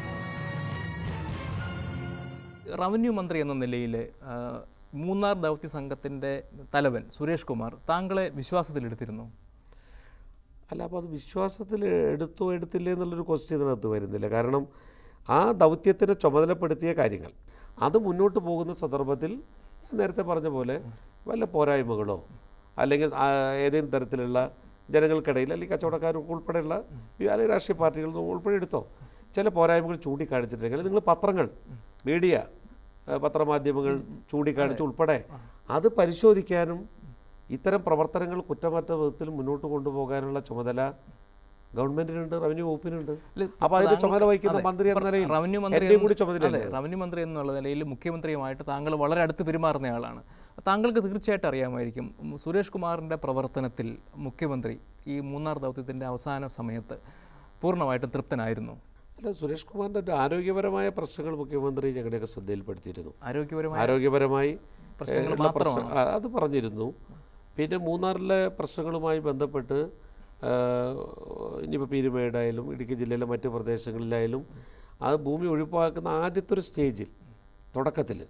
റവന്യൂ മന്ത്രി എന്ന നിലയിൽ ആ, മൂന്നാർ ദൗത്യ സംഘത്തിൻ്റെ തലവൻ സുരേഷ് കുമാർ താങ്കളെ വിശ്വാസത്തിലെടുത്തിരുന്നു അല്ല അപ്പോൾ അത് വിശ്വാസത്തിൽ എടുത്തോ എടുത്തില്ലേ എന്നുള്ളൊരു ക്വസ്റ്റ്യൻ ഇതിനകത്ത് വരുന്നില്ല കാരണം ആ ദൗത്യത്തിന് ചുമതലപ്പെടുത്തിയ കാര്യങ്ങൾ അത് മുന്നോട്ട് പോകുന്ന സന്ദർഭത്തിൽ ഞാൻ നേരത്തെ പറഞ്ഞ പോലെ വല്ല പോരായ്മകളോ അല്ലെങ്കിൽ ആ, ഏതെങ്കിലും തരത്തിലുള്ള ജനങ്ങൾക്കിടയിൽ അല്ലെങ്കിൽ കച്ചവടക്കാർക്ക് ഉൾപ്പെടെയുള്ള ഈ അല്ലെങ്കിൽ രാഷ്ട്രീയ പാർട്ടികൾ ഉൾപ്പെടെ എടുത്തോ ചില പോരായ്മകൾ ചൂണ്ടിക്കാണിച്ചിട്ടുണ്ടെങ്കിൽ നിങ്ങൾ പത്രങ്ങൾ മീഡിയ ആ, പത്രമാധ്യമങ്ങൾ ചൂണ്ടിക്കാണിച്ച് ഉൾപ്പെടെ അത് പരിശോധിക്കാനും ഇത്തരം പ്രവർത്തനങ്ങൾ കുറ്റമറ്റ വിധത്തിൽ മുന്നോട്ട് കൊണ്ടുപോകാനുള്ള ചുമതല ഗവൺമെന്റിനുണ്ട് റവന്യൂ വകുപ്പിനുണ്ട് അപ്പോൾ അതിന്റെ ചുമതല വഹിക്കുന്ന മന്ത്രി എന്ന നിലയിൽ റവന്യൂ മന്ത്രി എൻ്റെയും കൂടി അതെ ചുമതലയല്ലേ റവന്യൂ മന്ത്രി എന്നുള്ള നിലയിൽ മുഖ്യമന്ത്രിയുമായിട്ട് താങ്കൾ വളരെ അടുത്ത് പെരുമാറുന്നയാളാണ് താങ്കൾക്ക് തീർച്ചയായിട്ടും അറിയാമായിരിക്കും ഉം, സുരേഷ് കുമാറിൻ്റെ പ്രവർത്തനത്തിൽ മുഖ്യമന്ത്രി ഈ മൂന്നാർ ദൗത്യത്തിൻ്റെ അവസാന സമയത്ത് പൂർണ്ണമായിട്ടും തൃപ്തനായിരുന്നു അല്ല സുരേഷ് കുമാറിന്റെ ഒരു ആരോഗ്യപരമായ പ്രശ്നങ്ങൾ മുഖ്യമന്ത്രി ഞങ്ങളുടെയൊക്കെ ശ്രദ്ധയിൽപ്പെടുത്തിയിരുന്നു ആരോഗ്യപരമായ ആരോഗ്യപരമായി പ്രശ്നങ്ങൾ ഉള്ള പ്രശ്നം ആ, അത് പറഞ്ഞിരുന്നു പിന്നെ മൂന്നാറിലെ പ്രശ്നങ്ങളുമായി ബന്ധപ്പെട്ട് ആ, ഇനിയിപ്പോൾ പീരുമേടായാലും ഇടുക്കി ജില്ലയിലെ മറ്റ് പ്രദേശങ്ങളിലായാലും ആ ഭൂമി ഒഴിവാക്കുന്ന ആദ്യത്തെ ഒരു സ്റ്റേജിൽ തുടക്കത്തിൽ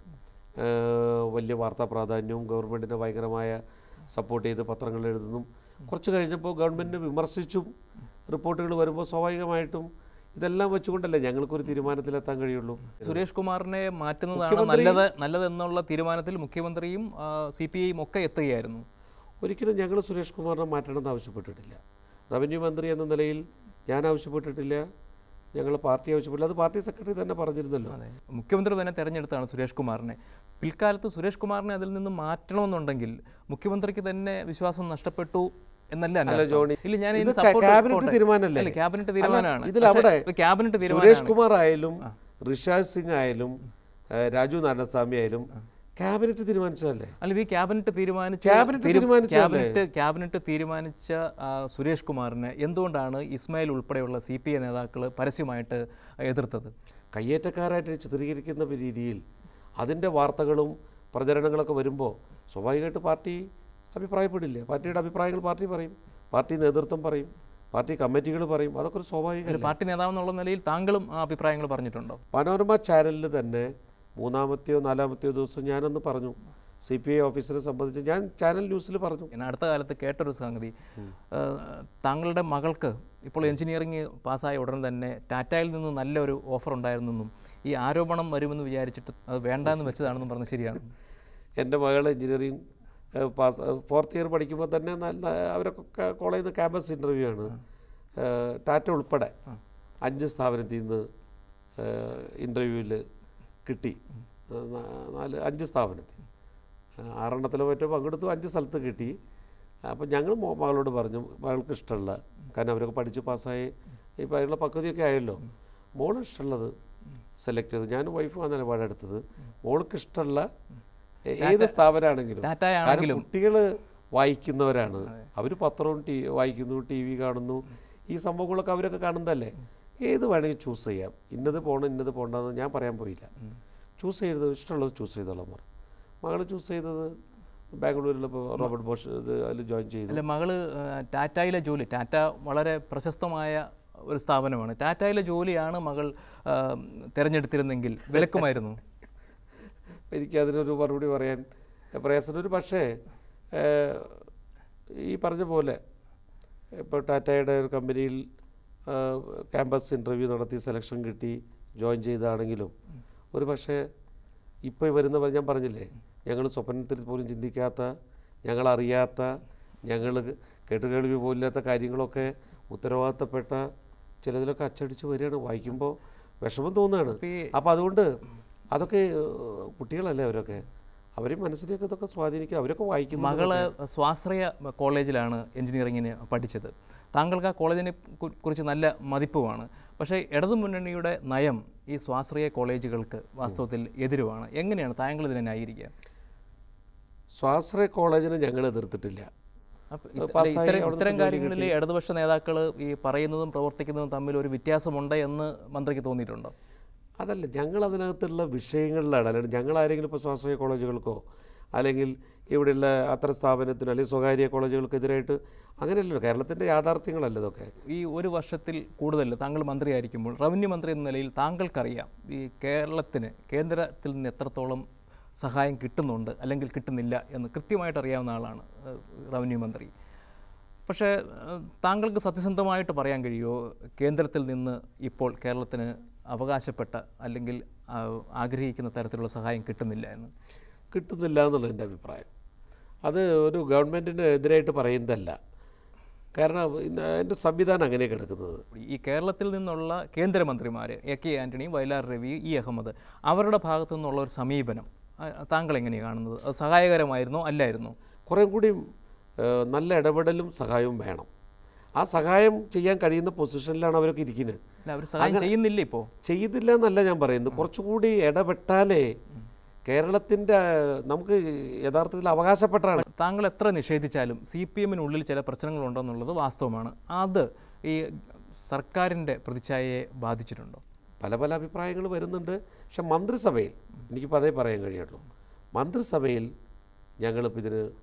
വലിയ വാർത്താ പ്രാധാന്യവും ഗവൺമെൻറ്റിനെ ഭയങ്കരമായ സപ്പോർട്ട് ചെയ്ത് പത്രങ്ങൾ എഴുതുന്നു കുറച്ച് കഴിഞ്ഞപ്പോൾ ഗവൺമെൻറ്റിനെ വിമർശിച്ചും റിപ്പോർട്ടുകൾ വരുമ്പോൾ സ്വാഭാവികമായിട്ടും ഇതെല്ലാം വെച്ചുകൊണ്ടല്ലേ ഞങ്ങൾക്കൊരു തീരുമാനത്തിലെത്താൻ കഴിയുള്ളൂ സുരേഷ് കുമാറിനെ മാറ്റുന്നതാണ് നല്ലത് നല്ലതെന്നുള്ള തീരുമാനത്തിൽ മുഖ്യമന്ത്രിയും സി പി ഐയും ഒക്കെ എത്തുകയായിരുന്നു ഒരിക്കലും ഞങ്ങൾ സുരേഷ് കുമാറിനെ മാറ്റണമെന്ന് ആവശ്യപ്പെട്ടിട്ടില്ല റവന്യൂ മന്ത്രി എന്ന നിലയിൽ ഞാൻ ആവശ്യപ്പെട്ടിട്ടില്ല ഞങ്ങൾ പാർട്ടി ആവശ്യപ്പെട്ടില്ല അത് പാർട്ടി സെക്രട്ടറി തന്നെ പറഞ്ഞിരുന്നല്ലോ അതെ മുഖ്യമന്ത്രി തന്നെ തെരഞ്ഞെടുത്താണ് സുരേഷ് കുമാറിനെ പിൽക്കാലത്ത് സുരേഷ് കുമാറിനെ അതിൽ നിന്ന് മാറ്റണമെന്നുണ്ടെങ്കിൽ മുഖ്യമന്ത്രിക്ക് തന്നെ വിശ്വാസം നഷ്ടപ്പെട്ടു എന്നല്ല എൻ്റെ അല്ല അർത്ഥം. ജോണി, ഇല്ല ഞാൻ ഇത് ഇതിന് ക- support ക്യാബിനറ്റ് പോട്ടെ. തീരുമാനമല്ലേ? അല്ല, ക്യാബിനറ്റ് അല്ല, തീരുമാനമാണ് ഇതിൽ പക്ഷേ അവിടെ ഇപ്പൊ ക്യാബിനറ്റ് സുരേഷ് തീരുമാനമാണ് കുമാർ ആയാലും ഋഷാജ് സിംഗ് ആയാലും ഏഹ്, രാജു നാരായണസ്വാമി ആയാലും ക്യാബിനറ്റ് തീരുമാനിച്ചതല്ലേ അല്ല ഈ ക്യാബിനറ്റ് തീരുമാനിച്ച ക്യാബിനറ്റ് തീരു- തീരുമാനിച്ചതല്ലേ? ക്യാബിനറ്റ് ക്യാബിനറ്റ് തീരുമാനിച്ച ആ, സുരേഷ് കുമാറിനെ എന്തുകൊണ്ടാണ് ഇസ്മായിൽ ഉൾപ്പെടെയുള്ള സി പി ഐ നേതാക്കൾ പരസ്യമായിട്ട് എതിർത്തത് കയ്യേറ്റക്കാരായിട്ട് ചിത്രീകരിക്കുന്ന രീതിയിൽ അതിൻ്റെ വാർത്തകളും പ്രചരണങ്ങളൊക്കെ വരുമ്പോൾ സ്വാഭാവികമായിട്ട് പാർട്ടി അഭിപ്രായപ്പെടില്ല പാർട്ടിയുടെ അഭിപ്രായങ്ങൾ പാർട്ടി പറയും പാർട്ടി നേതൃത്വം പറയും പാർട്ടി കമ്മിറ്റികൾ പറയും അതൊക്കെ ഒരു സ്വാഭാവിക ഒരു പാർട്ടി നേതാവ് എന്നുള്ള നിലയിൽ താങ്കളും ആ അഭിപ്രായങ്ങൾ പറഞ്ഞിട്ടുണ്ടോ മനോരമ ചാനലിൽ തന്നെ മൂന്നാമത്തെയോ നാലാമത്തെയോ ദിവസം ഞാനൊന്ന് പറഞ്ഞു സി പി ഐ ഓഫീസറെ സംബന്ധിച്ച് ഞാൻ ചാനൽ ന്യൂസിൽ പറഞ്ഞു ഞാൻ അടുത്ത കാലത്ത് കേട്ടൊരു സംഗതി ആ, താങ്കളുടെ മകൾക്ക് ഇപ്പോൾ എഞ്ചിനീയറിംഗ് പാസ്സായ ഉടൻ തന്നെ ടാറ്റയിൽ നിന്ന് നല്ലൊരു ഓഫർ ഉണ്ടായിരുന്നെന്നും ഈ ആരോപണം വരുമെന്ന് വിചാരിച്ചിട്ട് അത് വേണ്ടാന്ന് വെച്ചതാണെന്നും പറഞ്ഞ് ശരിയാണ് എൻ്റെ മകൾ എഞ്ചിനീയറിംഗ് പാസ് ഫോർത്ത് ഇയർ പഠിക്കുമ്പോൾ തന്നെ നല്ല അവരൊക്കെ കോളേജിൽ നിന്ന് ക്യാമ്പസ് ഇൻ്റർവ്യൂ ആണ് ഏഹ്, ടാറ്റ ഉൾപ്പെടെ അഞ്ച് സ്ഥാപനത്തിൽ നിന്ന് ഇൻ്റർവ്യൂവിൽ കിട്ടി ഏഹ്, നാ- നാല് അഞ്ച് സ്ഥാപനത്തിൽ ഏഹ്, ആറെണ്ണത്തിലോ മറ്റോ പങ്കെടുത്തു അഞ്ച് സ്ഥലത്ത് കിട്ടി അപ്പോൾ ഞങ്ങൾ മോ- മകളോട് പറഞ്ഞു മകൾക്ക് ഇഷ്ടമുള്ള കാരണം അവരൊക്കെ പഠിച്ച് പാസ്സായി ഇപ്പോൾ അതിനുള്ള പക്വതയൊക്കെ ആയല്ലോ മോള് ഇഷ്ടമുള്ളത് സെലക്ട് ചെയ്തു ഞാനും വൈഫും ആ നിലപാടെടുത്തത് മോൾക്ക് ഇഷ്ടമുള്ള ഏ- ഏത് സ്ഥാപനമാണെങ്കിലും ടാറ്റ കാരണം ആണെങ്കിലും കുട്ടികൾ വായിക്കുന്നവരാണ് അവർ പത്രവും ടി വായിക്കുന്നു ടി വി കാണുന്നു ഈ സംഭവങ്ങളൊക്കെ അവരൊക്കെ കാണുന്നതല്ലേ ഏത് വേണമെങ്കിൽ ചൂസ് ചെയ്യാം ഇന്നത് പോകണം ഇന്നത് പോകണ്ടെന്ന് ഞാൻ പറയാൻ പോയില്ല ചൂസ് ചെയ്തത് ഇഷ്ടമുള്ളത് ചൂസ് ചെയ്തോളാം പറഞ്ഞു മകൾ ചൂസ് ചെയ്തത് ബാംഗ്ലൂരിൽ ഇപ്പോൾ റോബർട്ട് ബോഷ് ഇത് അതിൽ ജോയിൻ ചെയ്തു അല്ല മകള് ആ, ടാറ്റയിലെ ജോലി ടാറ്റ വളരെ പ്രശസ്തമായ ഒരു സ്ഥാപനമാണ് ടാറ്റയിലെ ജോലിയാണ് മകൾ ആ, തിരഞ്ഞെടുത്തിരുന്നെങ്കിൽ വിലക്കുമായിരുന്നു എനിക്കതിനൊരു മറുപടി പറയാൻ പ്രയാസം ഒരു പക്ഷേ ഏഹ്, ഈ പറഞ്ഞ പോലെ ഇപ്പോൾ ടാറ്റയുടെ ഒരു കമ്പനിയിൽ ക്യാമ്പസ് ഇൻ്റർവ്യൂ നടത്തി സെലക്ഷൻ കിട്ടി ജോയിൻ ചെയ്താണെങ്കിലും ഒരു പക്ഷേ ഇപ്പോൾ വരുന്ന ഞാൻ പറഞ്ഞില്ലേ ഞങ്ങൾ സ്വപ്നത്തിൽ പോലും ചിന്തിക്കാത്ത ഞങ്ങളറിയാത്ത ഞങ്ങൾ കേട്ടുകേൾവി പോലില്ലാത്ത കാര്യങ്ങളൊക്കെ ഉത്തരവാദിത്തപ്പെട്ട ചിലതിലൊക്കെ അച്ചടിച്ച് വരികയാണ് വായിക്കുമ്പോൾ വിഷമം തോന്നുകയാണ് ഇപ്പൊ ഈ അപ്പോൾ അതുകൊണ്ട് അതൊക്കെ ഏഹ്, കുട്ടികളല്ലേ അവരൊക്കെ അവരെ മനസ്സിലേക്ക് ഇതൊക്കെ സ്വാധീനിക്കുക അവരൊക്കെ വായിക്കുന്നു മകള് സ്വാശ്രയ കോളേജിലാണ് എഞ്ചിനീയറിങ്ങിന് പഠിച്ചത് താങ്കൾക്ക് ആ കോളേജിനെ കു- കുറിച്ച് നല്ല മതിപ്പുമാണ് പക്ഷേ ഇടതുമുന്നണിയുടെ നയം ഈ സ്വാശ്രയ കോളേജുകൾക്ക് വാസ്തവത്തിൽ എതിരുമാണ് എങ്ങനെയാണ് താങ്കൾ ഇതിനെ ന്യായീകരിക്കുക സ്വാശ്രയ കോളേജിനെ ഞങ്ങൾ എതിർത്തിട്ടില്ല അപ്പൊ ഇത്- അല്ല, പാസ്സായി ഇത്തരം അവിടുന്ന് ഇത്തരം ജോലി കാര്യങ്ങളിൽ ഇടതുപക്ഷ നേതാക്കൾ ഈ പറയുന്നതും പ്രവർത്തിക്കുന്നതും തമ്മിൽ ഒരു വ്യത്യാസമുണ്ട് എന്ന് മന്ത്രിക്ക് തോന്നിയിട്ടുണ്ടോ അതല്ല ഞങ്ങൾ അതിനകത്തുള്ള വിഷയങ്ങളിലാണ് അല്ലാണ്ട് ഞങ്ങൾ ആരെങ്കിലും ഇപ്പോൾ സ്വാശ്രയ കോളേജുകൾക്കോ അല്ലെങ്കിൽ ഇവിടെയുള്ള അത്തരം സ്ഥാപനത്തിനോ അല്ലെങ്കിൽ സ്വകാര്യ കോളേജുകൾക്കെതിരായിട്ട് അങ്ങനെയല്ലല്ലോ കേരളത്തിൻ്റെ യാഥാർത്ഥ്യങ്ങളല്ല ഇതൊക്കെ ഈ ഒരു വർഷത്തിൽ കൂടുതൽ താങ്കൾ മന്ത്രിയായിരിക്കുമ്പോൾ റവന്യൂ മന്ത്രി എന്ന നിലയിൽ താങ്കൾക്കറിയാം ഈ കേരളത്തിന് കേന്ദ്രത്തിൽ നിന്ന് എത്രത്തോളം സഹായം കിട്ടുന്നുണ്ട് അല്ലെങ്കിൽ കിട്ടുന്നില്ല എന്ന് കൃത്യമായിട്ട് അറിയാവുന്ന ആളാണ് ഏഹ്, റവന്യൂ മന്ത്രി പക്ഷേ ഏഹ്, താങ്കൾക്ക് സത്യസന്ധമായിട്ട് പറയാൻ കഴിയുമോ കേന്ദ്രത്തിൽ നിന്ന് ഇപ്പോൾ കേരളത്തിന് അവകാശപ്പെട്ട അല്ലെങ്കിൽ ആ, ആഗ്രഹിക്കുന്ന തരത്തിലുള്ള സഹായം കിട്ടുന്നില്ല എന്ന് കിട്ടുന്നില്ല എന്നുള്ളത് എൻ്റെ അഭിപ്രായം അത് ഒരു ഗവൺമെൻറ്റിന് എതിരായിട്ട് പറയുന്നതല്ല കാരണം ഇന്ന് അതിൻ്റെ സംവിധാനം അങ്ങനെ കിടക്കുന്നത് ഈ കേരളത്തിൽ നിന്നുള്ള കേന്ദ്രമന്ത്രിമാർ A K Antony Vayalar Ravi E Ahamed അവരുടെ ഭാഗത്തു നിന്നുള്ള ഒരു സമീപനം ആ, താങ്കൾ എങ്ങനെയാണ് കാണുന്നത് അത് സഹായകരമായിരുന്നോ അല്ലായിരുന്നോ കുറേ കൂടി ഏഹ്, നല്ല ഇടപെടലും സഹായവും വേണം ആ സഹായം ചെയ്യാൻ കഴിയുന്ന പൊസിഷനിലാണ് അവരൊക്കെ ഇരിക്കുന്നത് അല്ല അവർ സഹായം ചെയ്യുന്നില്ല ഇപ്പോൾ ചെയ്തില്ല എന്നല്ല ഞാൻ പറയുന്നത് കുറച്ചുകൂടി ഇടപെട്ടാലേ കേരളത്തിൻ്റെ നമുക്ക് യഥാർത്ഥത്തിൽ അവകാശപ്പെട്ടാണ് താങ്കൾ എത്ര നിഷേധിച്ചാലും സി പി എമ്മിനുള്ളിൽ ചില പ്രശ്നങ്ങളുണ്ടെന്നുള്ളത് വാസ്തവമാണ് അത് ഈ സർക്കാരിൻ്റെ പ്രതിച്ഛായയെ ബാധിച്ചിട്ടുണ്ടോ പല പല അഭിപ്രായങ്ങൾ വരുന്നുണ്ട് പക്ഷെ മന്ത്രിസഭയിൽ എനിക്കിപ്പോൾ അതേ പറയാൻ കഴിയുള്ളൂ മന്ത്രിസഭയിൽ ഞങ്ങളിപ്പോൾ ഇതിന്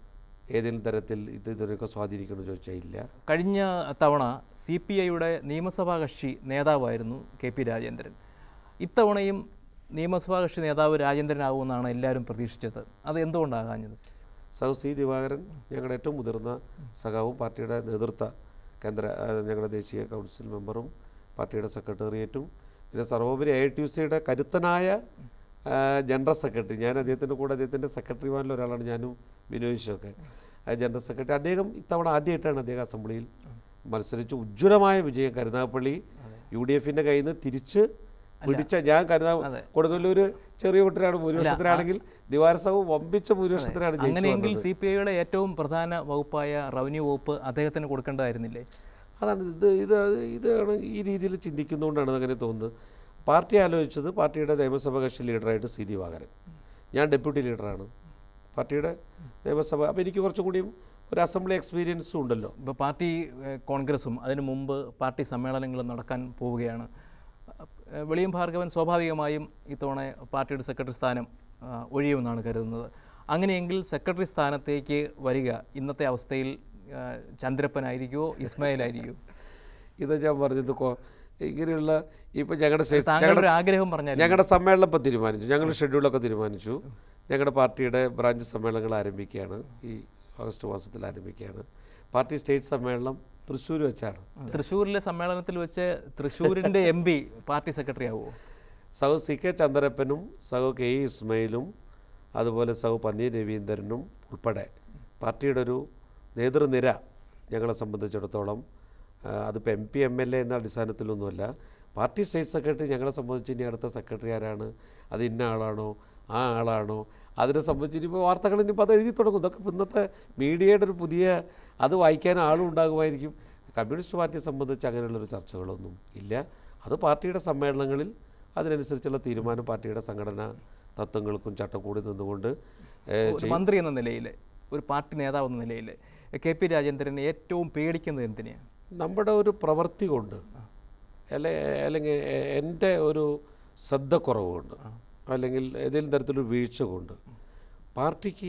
ഏതെങ്കിലും തരത്തിൽ ഇത് ഇതിനൊക്കെ സ്വാധീനിക്കണമെന്ന് ചോദിച്ചാൽ ഇല്ല കഴിഞ്ഞ തവണ സി പി ഐയുടെ നിയമസഭാ കക്ഷി നേതാവായിരുന്നു കെ പി രാജേന്ദ്രൻ ഇത്തവണയും നിയമസഭാ കക്ഷി നേതാവ് രാജേന്ദ്രനാകുമെന്നാണ് എല്ലാവരും പ്രതീക്ഷിച്ചത് അത് എന്തുകൊണ്ടാകാഞ്ഞത് സഹു സി ദിവാകരൻ ഞങ്ങളുടെ ഏറ്റവും മുതിർന്ന സഖാവും പാർട്ടിയുടെ നേതൃത്വ കേന്ദ്ര ആ, ഞങ്ങളുടെ ദേശീയ കൗൺസിൽ മെമ്പറും പാർട്ടിയുടെ സെക്രട്ടേറിയറ്റും പിന്നെ സർവോപരി ഐ ടി യു സിയുടെ കരുത്തനായ ആ, ജനറൽ സെക്രട്ടറി ഞാൻ അദ്ദേഹത്തിൻ്റെ കൂടെ അദ്ദേഹത്തിൻ്റെ സെക്രട്ടറിമാരിൽ ഒരാളാണ് ഞാനും ബിനോയിഷൊക്കെ ആ ജനറൽ സെക്രട്ടറി അദ്ദേഹം ഇത്തവണ ആദ്യമായിട്ടാണ് അദ്ദേഹം അസംബ്ലിയിൽ മത്സരിച്ച് ഉജ്ജ്വലമായ വിജയം കരുനാഗപ്പള്ളി യു ഡി എഫിൻ്റെ കയ്യിൽ നിന്ന് തിരിച്ച് പിടിച്ച ഞാൻ കരുതാ കൊടുങ്ങല്ലൂർ ചെറിയ കുട്ടനാണ് ഭൂരിപക്ഷത്തിലാണെങ്കിൽ ദിവാരസവും വമ്പിച്ച ഭൂരിപക്ഷത്തിലാണ് ജയിച്ചു അങ്ങനെയെങ്കിൽ വന്നത്. സി പി ഐയുടെ ഏറ്റവും പ്രധാന വകുപ്പായ റവന്യൂ വകുപ്പ് അദ്ദേഹത്തിന് കൊടുക്കേണ്ടതായിരുന്നില്ലേ അതാണ് ഇത് ഇത് ഇതാണ് ഈ രീതിയിൽ ചിന്തിക്കുന്നതുകൊണ്ടാണ് അങ്ങനെ തോന്നുന്നത് പാർട്ടി ആലോചിച്ചത് പാർട്ടിയുടെ നിയമസഭ കക്ഷി ലീഡറായിട്ട് സി ദിവാകരൻ ഞാൻ ഡെപ്യൂട്ടി ലീഡറാണ് പാർട്ടിയുടെ നിയമസഭ അപ്പോൾ എനിക്ക് കുറച്ചും കൂടിയും ഒരു അസംബ്ലി എക്സ്പീരിയൻസും ഉണ്ടല്ലോ ഇപ്പോൾ പാർട്ടി ഏഹ്, കോൺഗ്രസും അതിനു മുമ്പ് പാർട്ടി സമ്മേളനങ്ങളും നടക്കാൻ പോവുകയാണ് ഏഹ്, വെളിയം ഭാർഗവൻ സ്വാഭാവികമായും ഇത്തവണ പാർട്ടിയുടെ സെക്രട്ടറി സ്ഥാനം ആ, ഒഴിയുമെന്നാണ് കരുതുന്നത് അങ്ങനെയെങ്കിൽ സെക്രട്ടറി സ്ഥാനത്തേക്ക് വരിക ഇന്നത്തെ അവസ്ഥയിൽ ആ, ചന്ദ്രപ്പനായിരിക്കുമോ ഇസ്മായിലായിരിക്കുമോ ഇത് ഞാൻ പറഞ്ഞത് കൊ- ഇങ്ങനെയുള്ള ഇപ്പം ഞങ്ങളുടെ സ്റ്റേറ്റ് താങ്കളുടെ ഒരു ആഗ്രഹം പറഞ്ഞാൽ ഞങ്ങളുടെ സമ്മേളനം ഇപ്പം തീരുമാനിച്ചു ഞങ്ങളുടെ ഷെഡ്യൂളൊക്കെ തീരുമാനിച്ചു ഞങ്ങളുടെ പാർട്ടിയുടെ ബ്രാഞ്ച് സമ്മേളനങ്ങൾ ആരംഭിക്കുകയാണ് ഈ ഓഗസ്റ്റ് മാസത്തിൽ ആരംഭിക്കുകയാണ് പാർട്ടി സ്റ്റേറ്റ് സമ്മേളനം തൃശ്ശൂർ വെച്ചാണ് തൃശ്ശൂരിലെ സമ്മേളനത്തിൽ വെച്ച് തൃശ്ശൂരിൻ്റെ എം പി പാർട്ടി സെക്രട്ടറി ആവുമോ സഹു സി കെ ചന്ദ്രപ്പനും സഹു കെ ഇ ഇസ്മയിലും അതുപോലെ സഹു പന്നി രവീന്ദ്രനും ഉൾപ്പെടെ പാർട്ടിയുടെ ഒരു നേതൃനിര ഞങ്ങളെ സംബന്ധിച്ചിടത്തോളം ആ, അതിപ്പോൾ M P M L A എന്ന അടിസ്ഥാനത്തിലൊന്നുമല്ല പാർട്ടി സ്റ്റേറ്റ് സെക്രട്ടറി ഞങ്ങളെ സംബന്ധിച്ച് ഇനി അടുത്ത സെക്രട്ടറി ആരാണ് അത് ഇന്ന ആളാണോ ആ ആളാണോ അതിനെ സംബന്ധിച്ച് ഇനിയിപ്പോൾ വാർത്തകൾ ഇനിയിപ്പോൾ അത് എഴുതി തുടങ്ങും ഇതൊക്കെ ഇപ്പം ഇന്നത്തെ മീഡിയയുടെ ഒരു പുതിയ അത് വായിക്കാൻ ആളും ഉണ്ടാകുമായിരിക്കും കമ്മ്യൂണിസ്റ്റ് പാർട്ടിയെ സംബന്ധിച്ച് അങ്ങനെയുള്ളൊരു ചർച്ചകളൊന്നും ഇല്ല അത് പാർട്ടിയുടെ സമ്മേളനങ്ങളിൽ അതിനനുസരിച്ചുള്ള തീരുമാനം പാർട്ടിയുടെ സംഘടനാ തത്വങ്ങൾക്കും ചട്ടക്കൂടി നിന്നുകൊണ്ട് ഏഹ്, ഒരു മന്ത്രി എന്ന നിലയിൽ ഒരു പാർട്ടി നേതാവ് എന്ന നിലയിൽ കെ പി രാജേന്ദ്രൻ ഏറ്റവും പേടിക്കുന്നത് എന്തിനെയാണ് നമ്മുടെ ഒരു പ്രവൃത്തി കൊണ്ട് അല്ലെ അല്ലെങ്കിൽ എ- എൻ്റെ ഒരു ശ്രദ്ധക്കുറവ് കൊണ്ട് അല്ലെങ്കിൽ ഏതെങ്കിലും തരത്തിലൊരു വീഴ്ച കൊണ്ട് പാർട്ടിക്ക്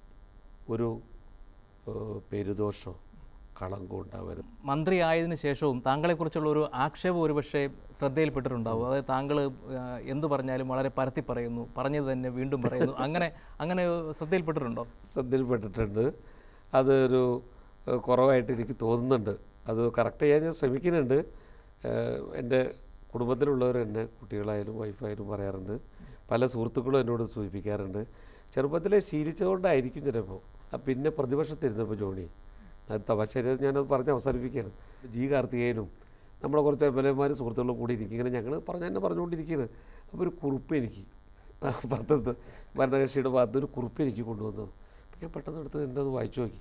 ഒരു ഏഹ്, പെരുദോഷമോ കളങ്കോ ഉണ്ടാവരുത് മന്ത്രി ആയതിനു ശേഷവും താങ്കളെക്കുറിച്ചുള്ള ഒരു ആക്ഷേപം ഒരുപക്ഷെ ശ്രദ്ധയിൽപ്പെട്ടിട്ടുണ്ടാവും അതായത് താങ്കൾ ആ, എന്ത് പറഞ്ഞാലും വളരെ പരത്തി പറയുന്നു പറഞ്ഞത് തന്നെ വീണ്ടും പറയുന്നു അങ്ങനെ അങ്ങനെ ശ്രദ്ധയിൽപ്പെട്ടിട്ടുണ്ടോ ശ്രദ്ധയിൽപ്പെട്ടിട്ടുണ്ട് അതൊരു ഏഹ്, കുറവായിട്ട് എനിക്ക് തോന്നുന്നുണ്ട് അത് കറക്റ്റ് ചെയ്യാൻ ഞാൻ ശ്രമിക്കുന്നുണ്ട് ഏഹ്, എൻ്റെ കുടുംബത്തിലുള്ളവർ എന്നെ കുട്ടികളായാലും വൈഫായാലും പറയാറുണ്ട് പല സുഹൃത്തുക്കളും എന്നോട് സൂചിപ്പിക്കാറുണ്ട് ചെറുപ്പത്തിലെ ശീലിച്ചുകൊണ്ടായിരിക്കും ചിലപ്പോൾ ആ പിന്നെ പ്രതിപക്ഷത്തിരുന്നപ്പോൾ ജോണി അത് തമാശയിൽ ഞാനത് പറഞ്ഞ് അവസാനിപ്പിക്കുകയാണ് ജി കാർത്തികേയനും നമ്മളെ കുറച്ച് എം എൽ എമാരും സുഹൃത്തുക്കളും കൂടി ഇരിക്കും ഇങ്ങനെ ഞങ്ങൾ പറഞ്ഞ തന്നെ പറഞ്ഞുകൊണ്ടിരിക്കുകയാണ് അപ്പോൾ ഒരു കുറിപ്പ് എനിക്ക് പുറത്തുനിന്ന് ഭരണകക്ഷിയുടെ ഭാഗത്ത് ഒരു കുറിപ്പ് എനിക്ക് കൊണ്ടുവന്നത് അപ്പോൾ ഞാൻ പെട്ടെന്ന് എടുത്ത് എന്താന്ന് വായിച്ചു നോക്കി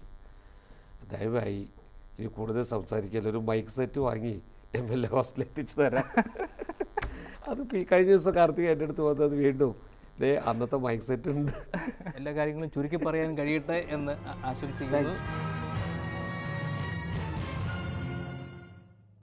ദയവായി ഇനി കൂടുതൽ സംസാരിക്കല്ല ഒരു മൈക്ക് സെറ്റ് വാങ്ങി എം എൽ എ ഹോസ്റ്റലിൽ എത്തിച്ചു തരാം അത് ഈ കഴിഞ്ഞ ദിവസം കാർത്തിക എൻ്റെ അടുത്ത് വന്നത് വീണ്ടും ദേ അന്നത്തെ മൈക്ക് സെറ്റ് ഉണ്ട് എല്ലാ കാര്യങ്ങളും ചുരുക്കി പറയാൻ കഴിയട്ടെ എന്ന് ആ- ആശംസിക്കുന്നു